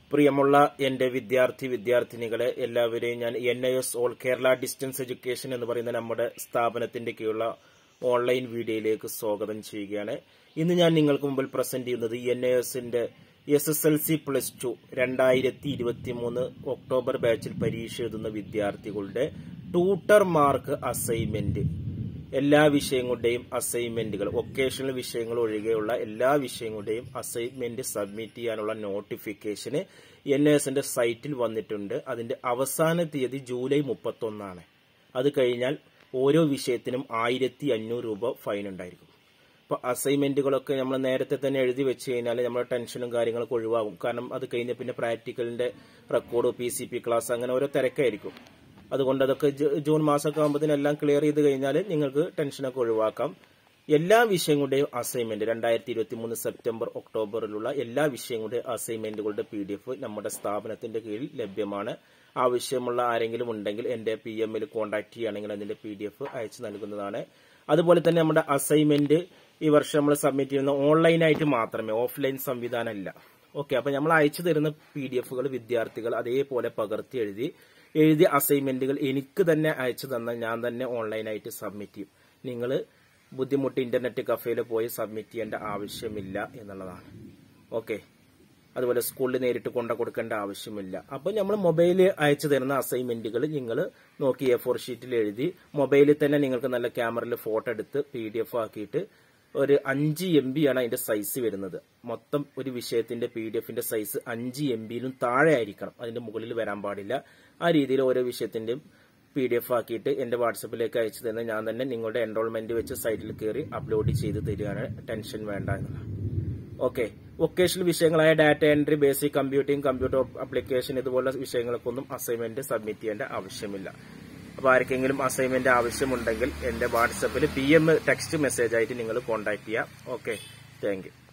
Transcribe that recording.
പ്രിയമുള്ള എന്റെ വിദ്യാർത്ഥി വിദ്യാർത്ഥിനികളെ എല്ലാവരെയും ഞാൻ N I S all Kerala distance education എന്ന് പറയുന്ന നമ്മുടെ സ്ഥാപനത്തിന്റെ കീഴിലുള്ള ഓൺലൈൻ വീഡിയോയിലേക്ക് സ്വാഗതം ചെയ്യുകയാണ് ഇന്ന് ഞാൻ നിങ്ങൾക്ക് മുമ്പിൽ പ്രസന്റ് ചെയ്യുന്നത് എൻ ഐ എസിന്റെ S S L C plus two രണ്ടായിരത്തി ഇരുപത്തി മൂന്ന് ഒക്ടോബർ ബാച്ചിൽ പരീക്ഷ എഴുതുന്ന വിദ്യാർത്ഥികളുടെ ട്യൂട്ടർ മാർക്ക് അസൈൻമെന്റ് എല്ലാ വിഷയങ്ങളുടെയും അസൈൻമെന്റുകൾ വൊക്കേഷണൽ വിഷയങ്ങൾ ഒഴികെയുള്ള എല്ലാ വിഷയങ്ങളുടെയും അസൈൻമെന്റ് സബ്മിറ്റ് ചെയ്യാനുള്ള നോട്ടിഫിക്കേഷന് എൻ എസിന്റെ സൈറ്റിൽ വന്നിട്ടുണ്ട് അതിന്റെ അവസാന തീയതി ജൂലൈ മുപ്പത്തൊന്നാണ് അത് കഴിഞ്ഞാൽ ഓരോ വിഷയത്തിനും ആയിരത്തി അഞ്ഞൂറ് രൂപ ഫൈൻ ഉണ്ടായിരിക്കും അപ്പൊ അസൈൻമെന്റുകളൊക്കെ നമ്മൾ നേരത്തെ തന്നെ എഴുതി വെച്ച് കഴിഞ്ഞാൽ നമ്മുടെ ടെൻഷനും കാര്യങ്ങളൊക്കെ ഒഴിവാകും കാരണം അത് കഴിഞ്ഞ പിന്നെ പ്രാക്ടിക്കലിന്റെ record P C P class അങ്ങനെ ഓരോ തിരക്കായിരിക്കും അതുകൊണ്ട് അതൊക്കെ ജൂ- ജൂൺ മാസമൊക്കെ ആകുമ്പോഴത്തേനും എല്ലാം ക്ലിയർ ചെയ്ത് കഴിഞ്ഞാൽ നിങ്ങൾക്ക് ടെൻഷനൊക്കെ ഒഴിവാക്കാം എല്ലാ വിഷയങ്ങളുടെയും അസൈൻമെന്റ് രണ്ടായിരത്തി ഇരുപത്തി മൂന്ന് സെപ്റ്റംബർ ഒക്ടോബറിലുള്ള എല്ലാ വിഷയങ്ങളുടെയും അസൈൻമെന്റുകളുടെ പി ഡി എഫ് നമ്മുടെ സ്ഥാപനത്തിന്റെ കീഴിൽ ലഭ്യമാണ് ആവശ്യമുള്ള ആരെങ്കിലും ഉണ്ടെങ്കിൽ എന്റെ പി എമ്മിൽ കോൺടാക്ട് ചെയ്യുകയാണെങ്കിൽ അതിന്റെ പി ഡി എഫ് അയച്ചു നൽകുന്നതാണ് അതുപോലെ തന്നെ നമ്മുടെ അസൈൻമെന്റ് ഈ വർഷം നമ്മൾ സബ്മിറ്റ് ചെയ്യുന്ന ഓൺലൈനായിട്ട് മാത്രമേ ഓഫ്ലൈൻ സംവിധാനമല്ല ഓക്കെ അപ്പൊ നമ്മൾ അയച്ചു തരുന്ന പി ഡി എഫുകൾ വിദ്യാർത്ഥികൾ അതേപോലെ പകർത്തി എഴുതി എഴുതിയ അസൈൻമെന്റുകൾ എനിക്ക് തന്നെ അയച്ചു തന്നാൽ ഞാൻ തന്നെ ഓൺലൈനായിട്ട് സബ്മിറ്റ് ചെയ്യും നിങ്ങൾ ബുദ്ധിമുട്ട് ഇന്റർനെറ്റ് കഫേയിൽ പോയി സബ്മിറ്റ് ചെയ്യേണ്ട ആവശ്യമില്ല എന്നുള്ളതാണ് ഓക്കെ അതുപോലെ സ്കൂളിൽ നേരിട്ട് കൊണ്ട കൊടുക്കേണ്ട ആവശ്യമില്ല അപ്പൊ നമ്മൾ മൊബൈലിൽ അയച്ചു തരുന്ന അസൈൻമെന്റുകൾ നിങ്ങൾ നോക്കി എ ഫോർ ഷീറ്റിൽ എഴുതി മൊബൈലിൽ തന്നെ നിങ്ങൾക്ക് നല്ല ക്യാമറയിൽ ഫോട്ടോ എടുത്ത് പി ഡി എഫ് ആക്കിയിട്ട് ഒരു അഞ്ച് എം ബി ആണ് അതിന്റെ സൈസ് വരുന്നത് മൊത്തം ഒരു വിഷയത്തിന്റെ പി ഡി എഫിന്റെ സൈസ് അഞ്ച് എം ബിയിലും താഴെ ആയിരിക്കണം അതിന്റെ മുകളിൽ വരാൻ പാടില്ല ആ രീതിയിൽ ഓരോ വിഷയത്തിന്റെയും പി ഡി എഫ് ആക്കിയിട്ട് എന്റെ വാട്സപ്പിലേക്ക് അയച്ചു തരുന്ന ഞാൻ തന്നെ നിങ്ങളുടെ എൻറോൾമെന്റ് വെച്ച് സൈറ്റിൽ കയറി അപ്ലോഡ് ചെയ്ത് തരികയാണ് ടെൻഷൻ വേണ്ട എന്നുള്ള ഓക്കെ വൊക്കേഷണൽ വിഷയങ്ങളായ data entry basic computing computer application ഇതുപോലുള്ള വിഷയങ്ങൾക്കൊന്നും അസൈൻമെന്റ് സബ്മിറ്റ് ചെയ്യേണ്ട ആവശ്യമില്ല അപ്പൊ ആർക്കെങ്കിലും അസൈൻമെന്റ് ആവശ്യമുണ്ടെങ്കിൽ എന്റെ വാട്സപ്പിൽ പി എം ടെക്സ്റ്റ് മെസ്സേജ് ആയിട്ട് നിങ്ങൾ കോൺടാക്ട് ചെയ്യാം ഓക്കെ താങ്ക് യു